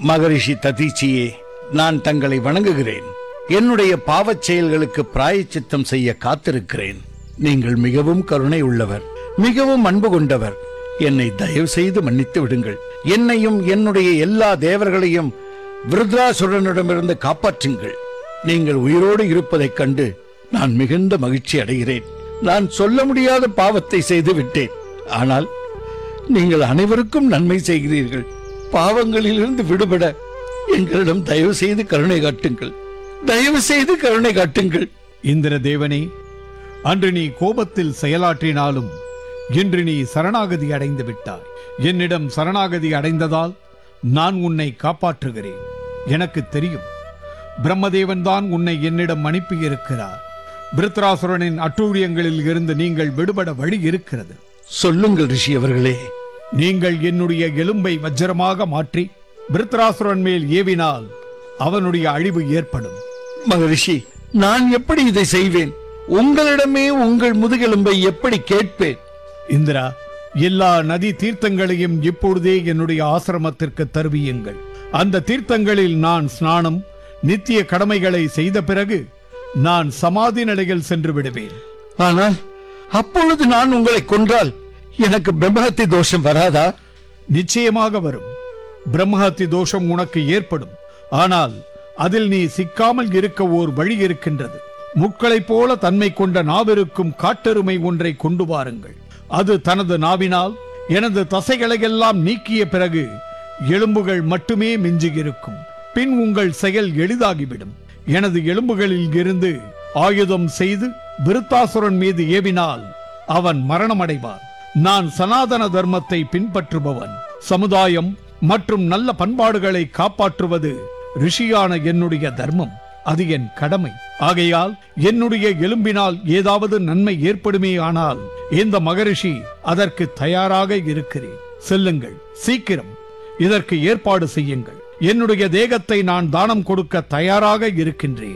மகரிஷி ததீச்சியே நான் தங்களை வணங்குகிறேன் என்னுடைய பாவச் செயல்களுக்கு பிராயச்சித்தம் செய்ய காத்திருக்கிறேன் நீங்கள் மிகவும் கருணை உள்ளவர் மிகவும் அன்பு கொண்டவர் என்னை தயவு செய்து மன்னித்து விடுங்கள் என்னையும் என்னுடைய எல்லா தேவர்களையும் விருத்ராசுரனிடமிருந்து காப்பாற்றுங்கள் நீங்கள் உயிரோடு இருப்பதைக் கண்டு நான் மிகுந்த மகிழ்ச்சி அடைகிறேன் நான் சொல்ல முடியாத பாவத்தை செய்து விட்டேன் ஆனால் நீங்கள் அனைவருக்கும் நன்மை செய்கிறீர்கள் பாவங்களிலிருந்து விடுபட எங்களிடம் தயவு செய்து கருணை காட்டுங்கள் தயவு செய்து கருணை காட்டுங்கள் இந்திர தேவனே அன்று நீ கோபத்தில் செயலாற்றினாலும் இன்று நீ சரணாகதி அடைந்து விட்டாய் என்னிடம் சரணாகதி அடைந்ததால் நான் உன்னை காப்பாற்றுகிறேன் எனக்கு தெரியும் பிரம்மதேவன் தான் உன்னை என்னிடம் அனுப்பியிருக்கிறார் விருத்ராசுரனின் அட்டூழியங்களில் இருந்து நீங்கள் விடுபட வழி இருக்கிறது சொல்லுங்கள் ரிஷி அவர்களே நீங்கள் என்னுடைய எலும்பை வஜ்ரமாக மாற்றி விருத்ராசுரன் மேல் ஏவினால் அவனுடைய அழிவு ஏற்படும் மகரிஷி நான் எப்படி இதை செய்வேன் உங்களிடமே உங்கள் முதுகெலும்பை எப்படி கேட்பேன் இந்திரா எல்லா நதி தீர்த்தங்களையும் இப்பொழுதே என்னுடைய ஆசிரமத்திற்கு தருவியுங்கள் அந்த தீர்த்தங்களில் நான் ஸ்நானம் நித்திய கடமைகளை செய்த பிறகு நான் சமாதி நிலையில் சென்று விடுவேன் ஆனால் அப்பொழுது நான் உங்களை கொன்றால் எனக்கு பிரம்மஹத்தி தோஷம் வராதா நிச்சயமாக வரும் பிரம்மஹத்தி தோஷம் உனக்கு ஏற்படும் ஆனால் அதில் நீ சிக்காமல் இருக்க ஓர் வழி இருக்கின்றது முட்களைப் போல தன்மை கொண்ட நாவிருக்கும் காட்டெருமை ஒன்றை கொண்டு வாருங்கள் அது தனது நாவினால் எனது தசைகளையெல்லாம் நீக்கிய பிறகு எலும்புகள் மட்டுமே மிஞ்சியிருக்கும் பின் உங்கள் செயல் எளிதாகிவிடும் எனது எலும்புகளில் இருந்து ஆயுதம் செய்து விருத்தாசுரன் மீது ஏவினால் அவன் மரணமடைவான் நான் சனாதன தர்மத்தை பின்பற்றுபவன் சமுதாயம் மற்றும் நல்ல பண்பாடுகளை காப்பாற்றுவது ரிஷியான என்னுடைய தர்மம் அது என் கடமை ஆகையால் என்னுடைய எலும்பினால் ஏதாவது நன்மை ஏற்படுமே ஆனால் இந்த மகரிஷி அதற்கு தயாராக இருக்கிறேன் செல்லுங்கள் சீக்கிரம் இதற்கு ஏற்பாடு செய்யுங்கள் என்னுடைய தேகத்தை நான் தானம் கொடுக்க தயாராக இருக்கின்றேன்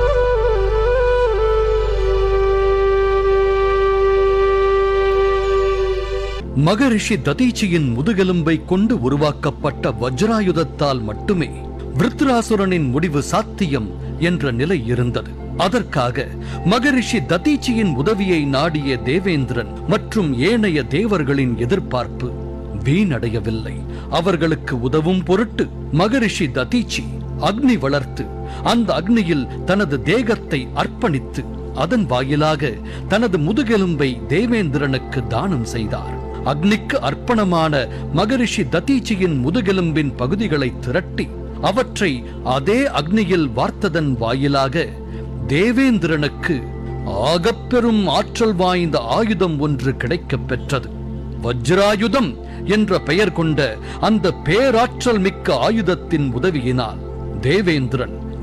மகரிஷி ததீச்சியின் முதுகெலும்பை கொண்டு உருவாக்கப்பட்ட வஜ்ராயுதத்தால் மட்டுமே விருத்ராசுரனின் முடிவு சாத்தியம் என்ற நிலை இருந்தது அதற்காக மகரிஷி ததீச்சியின் உதவியை நாடிய தேவேந்திரன் மற்றும் ஏனைய தேவர்களின் எதிர்பார்ப்பு வீணடையவில்லை அவர்களுக்கு உதவும் பொருட்டு மகரிஷி ததீச்சி அக்னி வளர்த்து அந்த அக்னியில் தனது தேகத்தை அர்ப்பணித்து அதன் வாயிலாக தனது முதுகெலும்பை தேவேந்திரனுக்கு தானம் செய்தார் அக்னிக்கு அர்ப்பணமான மகரிஷி ததீச்சியின் முதுகெலும்பின் பகுதிகளை திரட்டி அவற்றை அதே அக்னியில் வார்த்ததன் வாயிலாக தேவேந்திரனுக்கு ஆகப்பெரும் ஆற்றல் வாய்ந்த ஆயுதம் ஒன்று கிடைக்கப் பெற்றது வஜ்ராயுதம் என்ற பெயர் கொண்ட அந்த பேராற்றல் மிக்க ஆயுதத்தின் உதவியினால் தேவேந்திரன்